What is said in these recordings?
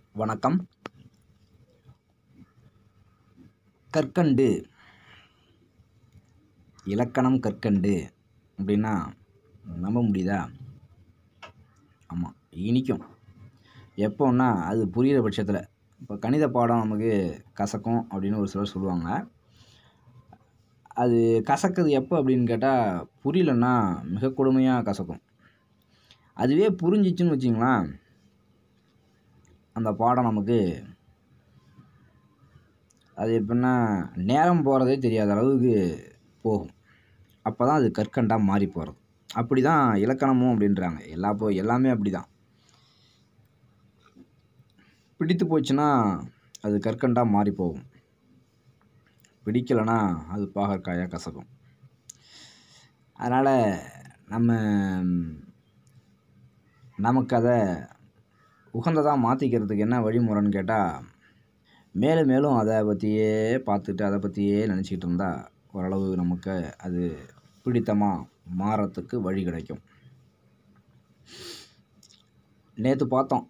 வணக்கம் கற்கண்டு இலக்கணம் கற்கண்டு அப்படின்னா நம்ப முடியுதா ஆமாம் இனிக்கும் எப்போன்னா அது புரிகிற பட்சத்தில் இப்போ கணித பாடம் நமக்கு கசக்கும் அப்படின்னு ஒரு சிலர் சொல்லுவாங்க அது கசக்குது எப்போ அப்படின்னு கேட்டால் புரியலன்னா மிக கொடுமையாக கசக்கும் அதுவே புரிஞ்சிச்சுன்னு வச்சிங்களேன் அந்த பாடம் நமக்கு அது எப்படின்னா நேரம் போகிறதே தெரியாத அளவுக்கு போகும் அப்போ தான் அது கற்கண்டாக மாறி போகிறது அப்படி தான் இலக்கணமும் அப்படின்றாங்க எல்லா போ எல்லாமே அப்படி தான் பிடித்து போச்சுன்னா அது கற்கண்டாக மாறி போகும் பிடிக்கலைன்னா அது பாகற்காயாக கசக்கும் அதனால் நம்ம நமக்கு அதை உகந்ததாக மாற்றிக்கிறதுக்கு என்ன வழிமுறைன்னு கேட்டால் மேலும் மேலும் அதை பற்றியே பார்த்துட்டு அதை பற்றியே நினச்சிக்கிட்டு இருந்தால் ஓரளவு நமக்கு அது பிடித்தமாக மாறத்துக்கு வழி கிடைக்கும் நேற்று பார்த்தோம்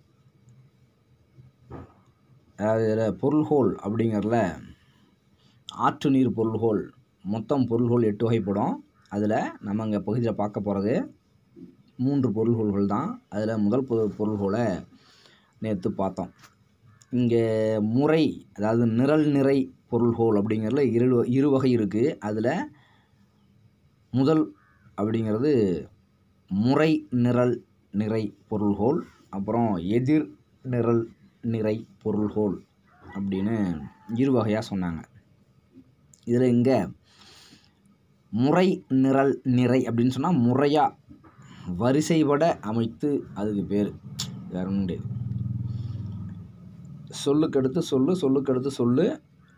அதாவது இதில் பொருள்கோள் அப்படிங்கிறதுல ஆற்று நீர் பொருள்கோள் மொத்தம் பொருள்கோள் எட்டு வகைப்படும் அதில் நம்ம இங்கே பகுதியில் பார்க்க போகிறது மூன்று பொருள்கோள்கள் தான் அதில் முதல் பொ பொருள்கோளை நேற்று பார்த்தோம் இங்கே முறை அதாவது நிரல் நிறை பொருள்கோள் அப்படிங்கிறதுல இரு இரு வகை இருக்குது அதில் முதல் அப்படிங்கிறது முறை நிரல் நிறை பொருள்கோள் அப்புறம் எதிர் நிரல் நிறை பொருள்கோள் அப்படின்னு இரு வகையாக சொன்னாங்க இதில் இங்கே முறை நிரல் நிறை அப்படின்னு சொன்னால் முறையாக வரிசைப்பட அமைத்து அதுக்கு பேர் வேற ஒன்றும் கிடையாது சொல்லுக்கடுத்து சொல்லு சொல்லுக்கடுத்து சொல்லு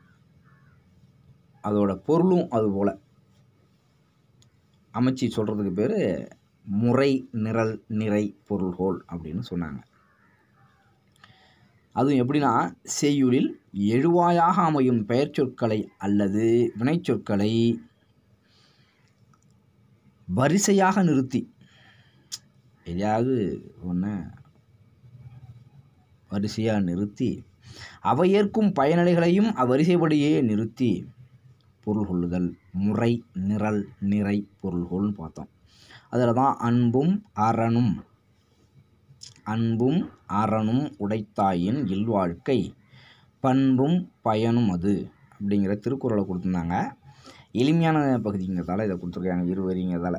அதோட பொருளும் அது போல் அமைச்சு சொல்கிறதுக்கு பேர் முறை நிரல் நிறை பொருள்கோள் அப்படின்னு சொன்னாங்க அதுவும் எப்படின்னா செய்யுளில் எழுவாயாக அமையும் பெயர் சொற்களை அல்லது வினைச்சொற்களை வரிசையாக நிறுத்தி எதையாவது ஒன்று வரிசையாக நிறுத்தி அவை ஏற்கும் பயனடைகளையும் அவ்வரிசைப்படியே நிறுத்தி பொருள் கொள்ளுதல் முறை நிரல் நிறை பொருள்கோள்னு பார்த்தோம் அதில் தான் அன்பும் அறனும் அன்பும் அறனும் உடைத்தாயின் இல்வாழ்க்கை பண்பும் பயனும் அது அப்படிங்கிற திருக்குறளை கொடுத்துருந்தாங்க எளிமையான பகுதிங்கிறதால இதை கொடுத்துருக்காங்க இருவரிங்கிறதால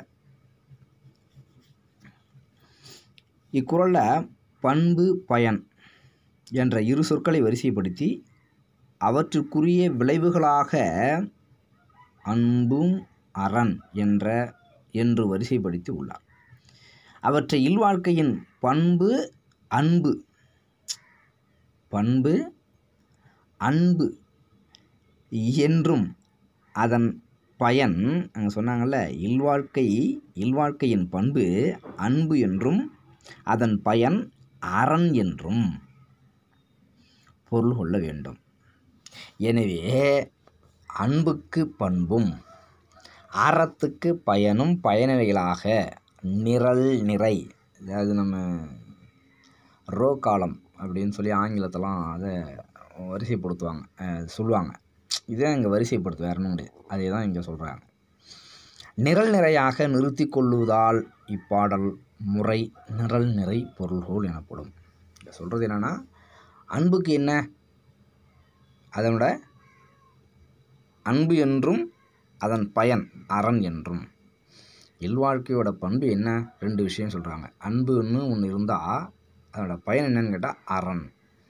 இக்குறளில் பண்பு பயன் என்ற இரு சொற்களை வரிசைப்படுத்தி அவற்றுக்குரிய விளைவுகளாக அன்பும் அரண் என்ற என்று வரிசைப்படுத்தி உள்ளார் அவற்றை இல்வாழ்க்கையின் பண்பு அன்பு பண்பு அன்பு என்றும் அதன் பயன் அங்கே சொன்னாங்கள்ல இல்வாழ்க்கை இல்வாழ்க்கையின் பண்பு அன்பு என்றும் அதன் பயன் அரண் என்றும் பொருள் கொள்ள வேண்டும் எனவே அன்புக்கு பண்பும் அறத்துக்கு பயனும் பயனிலைகளாக நிரல் நிறை அதாவது நம்ம ரோ காலம் அப்படின்னு சொல்லி ஆங்கிலத்தெல்லாம் அதை வரிசைப்படுத்துவாங்க சொல்லுவாங்க இதை இங்கே வரிசைப்படுத்து வேறணும் கிடையாது அதே தான் இங்கே சொல்கிறாங்க நிரல் நிறையாக நிறுத்தி கொள்ளுவதால் இப்பாடல் முறை நிரல் நிறை பொருள்கோள் எனப்படும் இங்கே சொல்கிறது என்னென்னா அன்புக்கு என்ன அதனோட அன்பு என்றும் அதன் பயன் அரண் என்றும் இல்வாழ்க்கையோட பண்பு என்ன ரெண்டு விஷயம் சொல்கிறாங்க அன்புன்னு ஒன்று இருந்தால் அதோட பயன் என்னன்னு கேட்டால் அரண்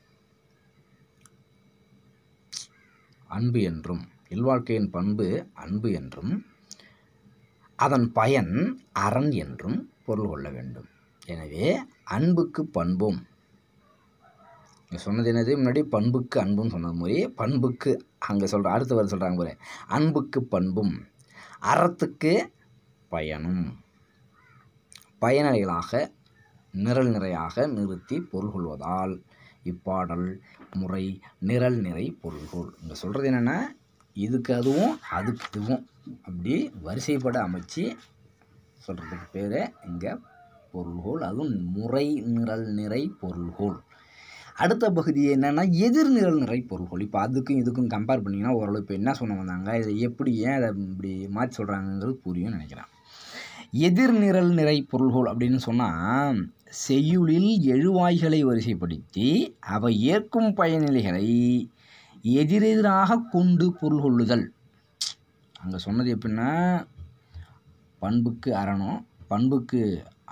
அன்பு என்றும் இல்வாழ்க்கையின் பண்பு அன்பு என்றும் அதன் பயன் அரண் என்றும் பொருள் கொள்ள வேண்டும் எனவே அன்புக்கு பண்பும் சொன்னது என்னது முன்னாடி பண்புக்கு அன்பும் சொன்னது மாதிரி பண்புக்கு அங்கே சொல்கிற அடுத்த வரை சொல்கிறாங்க பாரு அன்புக்கு பண்பும் அறத்துக்கு பயனும் பயனடைகளாக நிரல் நிறையாக நிறுத்தி பொருள் கொள்வதால் இப்பாடல் முறை நிரல் நிறை பொருள்கோள் இங்கே சொல்கிறது என்னென்னா இதுக்கு அதுவும் அதுக்கு இதுவும் அப்படி வரிசைப்பட அமைச்சு சொல்கிறதுக்கு பேர் இங்கே பொருள்கோள் அதுவும் முறை நிரல் நிறை பொருள்கோள் அடுத்த பகுதி என்னென்னா எதிர்நிரல் நிறை பொருள்கள் இப்போ அதுக்கும் இதுக்கும் கம்பேர் பண்ணிங்கன்னா ஓரளவு இப்போ என்ன சொன்ன வந்தாங்க இதை எப்படி ஏன் அதை இப்படி மாற்றி சொல்கிறாங்கங்கிறது புரியும்னு நினைக்கிறேன் எதிர்நிரல் நிறை பொருள்கள் அப்படின்னு சொன்னால் செய்யுளில் எழுவாய்களை வரிசைப்படுத்தி அவை ஏற்கும் பயனிலைகளை எதிரெதிராக கொண்டு பொருள் கொள்ளுதல் அங்கே சொன்னது எப்படின்னா பண்புக்கு அறணும் பண்புக்கு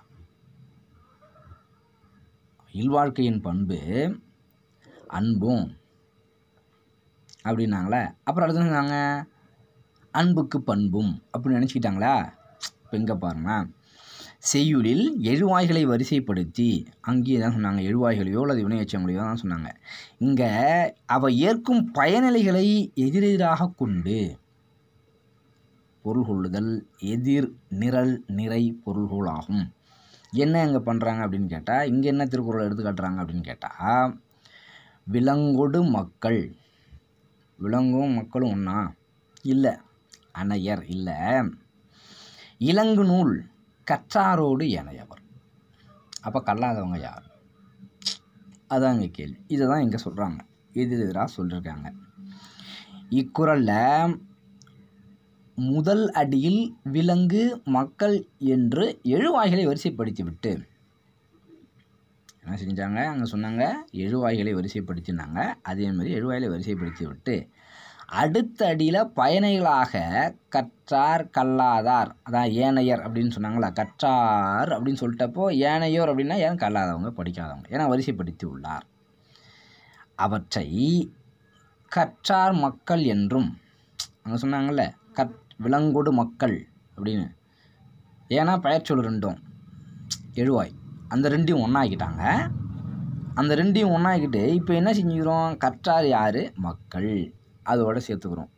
இல்வாழ்க்கையின் பண்பு அன்பும் அப்படின்னாங்களே அப்புறம் அடுத்து என்ன சொன்னாங்க அன்புக்கு பண்பும் அப்படின்னு நினச்சிக்கிட்டாங்களா இப்போ இங்கே பாருங்க செய்யுளில் எழுவாய்களை வரிசைப்படுத்தி அங்கேயே தான் சொன்னாங்க எழுவாய்களையோ அல்லது வினையச்சங்களையோ தான் சொன்னாங்க இங்கே அவ ஏற்கும் பயனிலைகளை எதிரெதிராக கொண்டு பொருள் கொள்ளுதல் எதிர் நிரல் நிறை பொருள்கள் ஆகும் என்ன இங்கே பண்ணுறாங்க அப்படின்னு கேட்டால் இங்கே என்ன திருக்குறள் எடுத்து காட்டுறாங்க அப்படின்னு கேட்டால் விலங்கொடு மக்கள் விலங்கும் மக்களும் ஒன்றா இல்லை அணையர் இல்லை இலங்கு நூல் கற்றாரோடு ஏனையவர் அப்போ கல்லாதவங்க யார் அதான் இங்கே கேள்வி இதை தான் இங்கே சொல்கிறாங்க எதிர் எதிராக சொல்லியிருக்காங்க இக்குறளில் முதல் அடியில் விலங்கு மக்கள் என்று எழுவாய்களை வரிசைப்படுத்தி விட்டு என்ன செஞ்சாங்க அங்கே சொன்னாங்க எழுவாய்களை வரிசைப்படுத்தினாங்க அதே மாதிரி எழுவாய்களை வரிசைப்படுத்தி விட்டு அடுத்த அடியில் பயணிகளாக கற்றார் கல்லாதார் அதான் ஏனையர் அப்படின்னு சொன்னாங்களா கற்றார் அப்படின்னு சொல்லிட்டப்போ ஏனையோர் அப்படின்னா ஏன் கல்லாதவங்க படிக்காதவங்க ஏன்னா வரிசைப்படுத்தி உள்ளார் அவற்றை கற்றார் மக்கள் என்றும் அங்கே சொன்னாங்கல்ல கற் விலங்கொடு மக்கள் அப்படின்னு ஏன்னா பெயர்ச்சொல் ரெண்டும் எழுவாய் அந்த ரெண்டையும் ஒன்றாக்கிட்டாங்க அந்த ரெண்டையும் ஒன்றாக்கிட்டு இப்போ என்ன செஞ்சுக்கிறோம் கற்றார் யார் மக்கள் அதோட சேர்த்துக்கிறோம்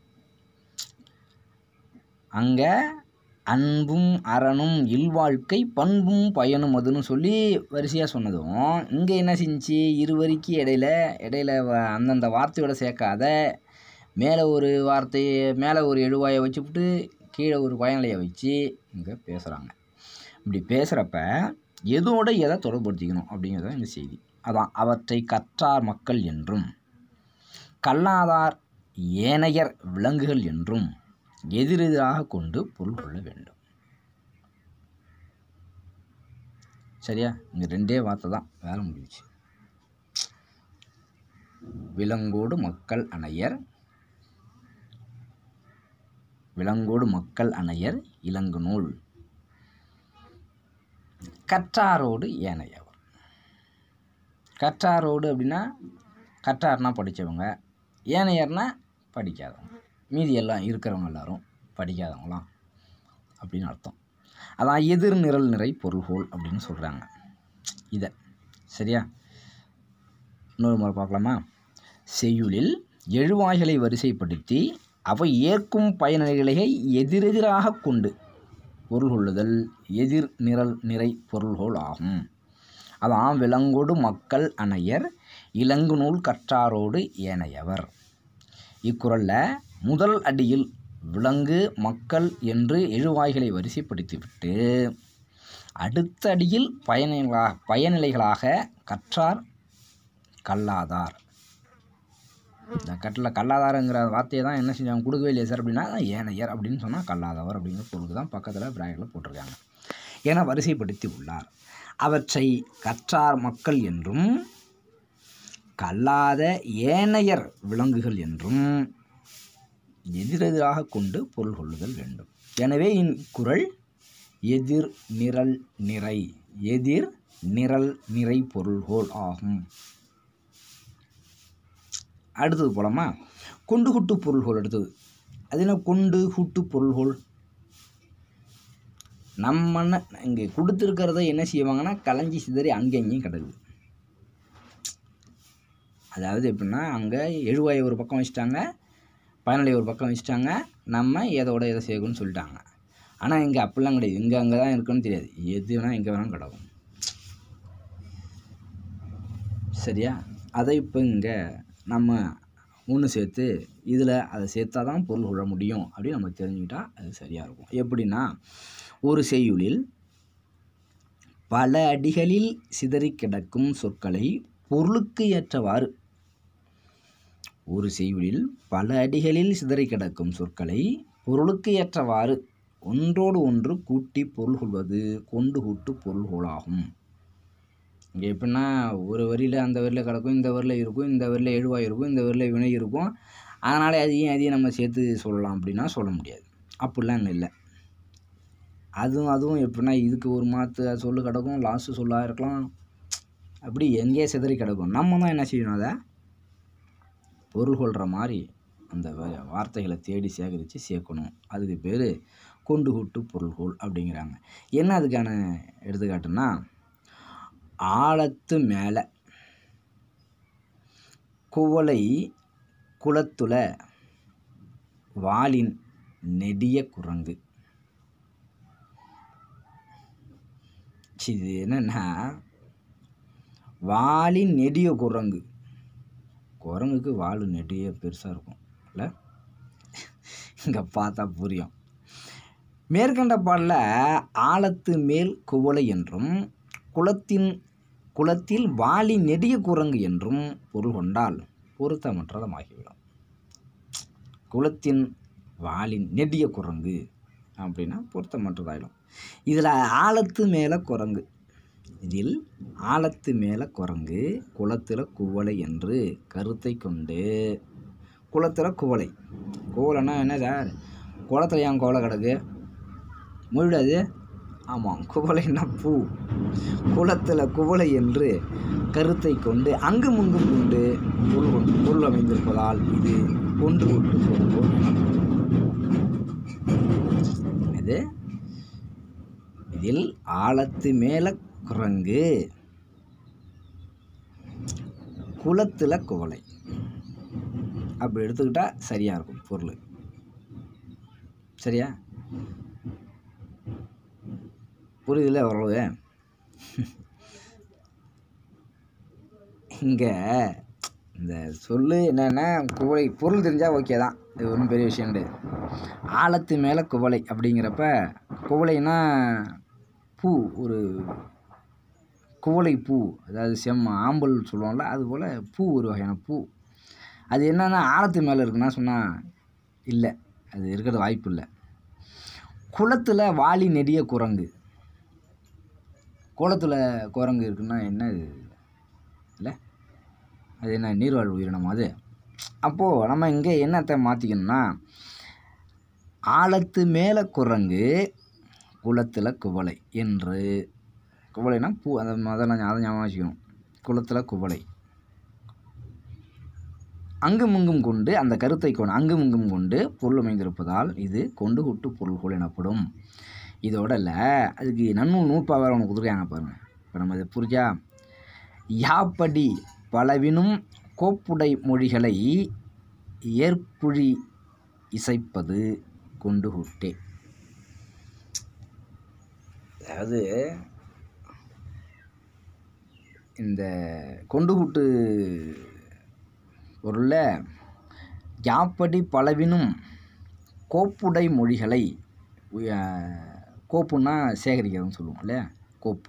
அங்கே அன்பும் அறனும் இல்வாழ்க்கை பண்பும் பயனும் அதுன்னு சொல்லி வரிசையாக சொன்னதும் இங்கே என்ன செஞ்சு இருவரிக்கு இடையில இடையில வ- அந்தந்த வார்த்தையோட சேர்க்காத மேலே ஒரு வார்த்தையை மேலே ஒரு எழுவாயை வச்சுவிட்டு கீழே ஒரு பயனிலையை வச்சு இங்கே பேசுகிறாங்க இப்படி பேசுகிறப்ப எதோட எதை தொடர்படுத்திக்கணும் அப்படிங்கிறது தான் இந்த செய்தி அதான் அவற்றை கற்றார் மக்கள் என்றும் கல்லாதார் ஏனையர் விலங்குகள் என்றும் எதிரெதிராக கொண்டு பொருள் கொள்ள வேண்டும் சரியா இங்கே ரெண்டே வார்த்தை தான் வேலை முடிஞ்சுச்சு விலங்கோடு மக்கள் அணையர் விலங்கோடு மக்கள் அணையர் இலங்கு நூல் கற்றாரோடு ஏனையவர் கற்றாரோடு அப்படின்னா கற்றார்னா படித்தவங்க ஏனையர்னா படிக்காதவங்க மீதி எல்லாம் இருக்கிறவங்க எல்லாரும் படிக்காதவங்களாம் அப்படின்னு அர்த்தம் அதான் எதிர் நிரல் நிறை பொருள்கோள் அப்படின்னு சொல்கிறாங்க இதை சரியா இன்னொரு முறை பார்க்கலாமா செய்யுளில் எழுவாய்களை வரிசைப்படுத்தி அவை ஏற்கும் பயனிலைகளை எதிரெதிராக கொண்டு பொருள் கொள்ளுதல் எதிர் நிரல் நிறை பொருள்கோள் ஆகும் அதான் விலங்கோடு மக்கள் அணையர் இலங்கு நூல் கற்றாரோடு ஏனையவர் இக்குறளில் முதல் அடியில் விலங்கு மக்கள் என்று எழுவாய்களை வரிசைப்படுத்திவிட்டு அடுத்த அடியில் பயனிகளாக பயனிலைகளாக கற்றார் கல்லாதார் இந்த கட்டில் கல்லாதாருங்கிற வார்த்தையை தான் என்ன செஞ்சாங்க கொடுக்கவே இல்லையா சார் அப்படின்னா ஏனையர் அப்படின்னு சொன்னால் கல்லாதவர் அப்படிங்கிற பொருளுக்கு தான் பக்கத்தில் பிராக்கெட்டில் போட்டிருக்காங்க ஏன்னா வரிசைப்படுத்தி உள்ளார் அவற்றை கற்றார் மக்கள் என்றும் கல்லாத ஏனையர் விலங்குகள் என்றும் எதிரெதிராக கொண்டு பொருள் கொள்ளுதல் வேண்டும் எனவே இக்குறள் எதிர் நிரல் நிறை எதிர் நிரல் நிறை பொருள்கோள் ஆகும் அடுத்தது போலாமா கொண்டு குட்டு பொருள்கோள் அடுத்தது அது என்ன கொண்டு குட்டு பொருள்கோள் நம்ம இங்கே கொடுத்துருக்கிறத என்ன செய்வாங்கன்னா கலைஞ்சி சிதறி அங்கே இங்கேயும் கிடக்குது அதாவது எப்படின்னா அங்கே எழுவாயை ஒரு பக்கம் வச்சுட்டாங்க பயனிலை ஒரு பக்கம் வச்சுட்டாங்க நம்ம எதோட எதை சேர்க்கணும்னு சொல்லிட்டாங்க ஆனால் இங்கே அப்படிலாம் கிடையாது இங்கே அங்கே தான் இருக்குன்னு தெரியாது எது வேணால் எங்கே வேணாலும் கிடக்கும் சரியா அதை இப்போ இங்கே நம்ம ஒன்று சேர்த்து இதில் அதை சேர்த்தா தான் பொருள் கொள்ள முடியும் அப்படின்னு நம்ம தெரிஞ்சுக்கிட்டா அது சரியாக இருக்கும் எப்படின்னா ஒரு செய்யுளில் பல அடிகளில் சிதறி கிடக்கும் சொற்களை பொருளுக்கு ஏற்றவாறு ஒரு செய்யுளில் பல அடிகளில் சிதறி கிடக்கும் சொற்களை பொருளுக்கு ஏற்றவாறு ஒன்றோடு ஒன்று கூட்டி பொருள் கொள்வது கொண்டு கூட்டு பொருள் கொளாகும் இங்கே எப்படின்னா ஒரு வரியில் அந்த வரியில் கிடக்கும் இந்த வரியில் இருக்கும் இந்த வரியில் எழுவாய் இருக்கும் இந்த வரியில் வினை இருக்கும் அதனால் அதையும் அதையும் நம்ம சேர்த்து சொல்லலாம் அப்படின்னா சொல்ல முடியாது அப்படிலாம் இங்கே இல்லை அதுவும் அதுவும் எப்படின்னா இதுக்கு ஒரு மாற்று சொல்லு கிடக்கும் லாஸ்ட்டு சொல்லாக இருக்கலாம் அப்படி எங்கேயே சிதறி கிடக்கும் நம்ம தான் என்ன செய்யணும் அதை பொருள் கொள்கிற மாதிரி அந்த வ- வார்த்தைகளை தேடி சேகரித்து சேர்க்கணும் அதுக்கு பேர் கொண்டு கூட்டு பொருள்கோள் அப்படிங்கிறாங்க என்ன அதுக்கான எடுத்துக்காட்டுன்னா ஆழத்து மேலே குவளை குளத்துல வாளின் நெடிய குரங்கு இது என்னன்னா வாளின் நெடிய குரங்கு குரங்குக்கு வால் நெடிய பெருசாக இருக்கும் இல்லை இங்கே பார்த்தா புரியும் மேற்கண்ட பாடல ஆழத்து மேல் குவளை என்றும் குளத்தின் குளத்தில் வாளி நெடிய குரங்கு என்றும் பொருள் கொண்டால் பொருத்தமற்றதமாகிவிடும் குளத்தின் வாளின் நெடிய குரங்கு அப்படின்னா பொருத்தமற்றதாயிடும் இதில் ஆழத்து மேலே குரங்கு இதில் ஆழத்து மேலே குரங்கு குளத்தில் குவளை என்று கருத்தை கொண்டு குளத்தில் குவளை குவளைன்னா என்ன சார் குளத்துல ஏன் குவளை கிடக்கு முழுடாது ஆமாம் குவளைன்னா பூ குளத்தில் குவளை என்று கருத்தை கொண்டு அங்கும் இங்கும் கொண்டு பொருள் கொண்டு- பொருள் அமைந்திருப்பதால் இது கொண்டு கொண்டு பொருள் இது இதில் ஆழத்து மேல குரங்கு குளத்தில் குவளை அப்படி எடுத்துக்கிட்டா சரியாக இருக்கும் பொருள் சரியா புரியுதுல ஓரளவு இங்கே இந்த சொல்லு என்னென்னா குவளை பொருள் தெரிஞ்சால் ஓகே தான் இது ஒன்றும் பெரிய விஷயம் கிடையாது ஆழத்து மேலே குவளை அப்படிங்கிறப்ப குவளைனா பூ ஒரு குவளை பூ அதாவது செம் ஆம்பல் சொல்லுவோம்ல அது போல் பூ ஒரு வகையான பூ அது என்னன்னா ஆழத்து மேலே இருக்குன்னா சொன்னால் இல்லை அது இருக்கிறது வாய்ப்பு இல்லை குளத்தில் வாளி நெடிய குரங்கு குளத்தில் குரங்கு இருக்குன்னா என்ன இது இல்லை அது என்ன நீர்வாழ் உயிரினம் அது அப்போது நம்ம இங்கே என்னத்தை மாற்றிக்கணும்னா ஆழத்து மேலே குரங்கு குளத்தில் குவளை என்று குவளைனா பூ அந்த அதெல்லாம் அதை ஞாபகம் வச்சுக்கணும் குளத்தில் குவளை அங்கும் இங்கும் கொண்டு அந்த கருத்தை கொண்டு அங்கும் இங்கும் கொண்டு பொருள் அமைந்திருப்பதால் இது கொண்டு கூட்டு பொருள்கோள் எனப்படும் இதோட இல்லை அதுக்கு நன்னூல் நூற்பா வேறு ஒன்று கொடுத்துருக்காங்க பாருங்கள் இப்போ நம்ம இதை புரிஞ்சா யாப்படி பலவினும் கோப்புடை மொழிகளை ஏற்புழி இசைப்பது கொண்டு கூட்டே அதாவது இந்த கொண்டு கூட்டு பொருளில் யாப்படி பலவினும் கோப்புடை மொழிகளை உய- கோப்புன்னா சேகரிக்கிறதுன்னு சொல்லுவோம் இல்லையா கோப்பு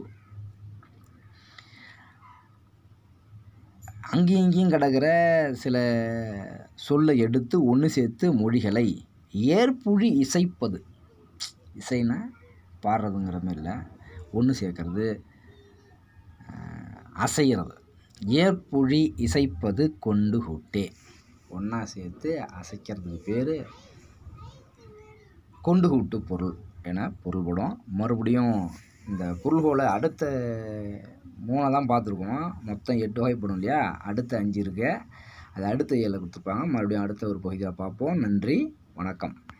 அங்கேயும் இங்கேயும் கிடக்கிற சில சொல்லை எடுத்து ஒன்று சேர்த்து மொழிகளை ஏற்புழி இசைப்பது இசைனா பாடுறதுங்கிற மாதிரி இல்லை ஒன்று சேர்க்கறது அஹ், அசைகிறது ஏற்புழி இசைப்பது கொண்டு கூட்டே ஒன்றா சேர்த்து அசைக்கிறதுக்கு பேர் கொண்டு கூட்டு பொருள் என பொருள்படும் மறுபடியும் இந்த பொருள்கோளை அடுத்த மூணை தான் பார்த்துருக்கோம் மொத்தம் எட்டு வகைப்படும் இல்லையா அடுத்த அஞ்சு இருக்கு அது அடுத்த ஏழில் கொடுத்துருப்பாங்க மறுபடியும் அடுத்த ஒரு பகுதியில் பார்ப்போம் நன்றி வணக்கம்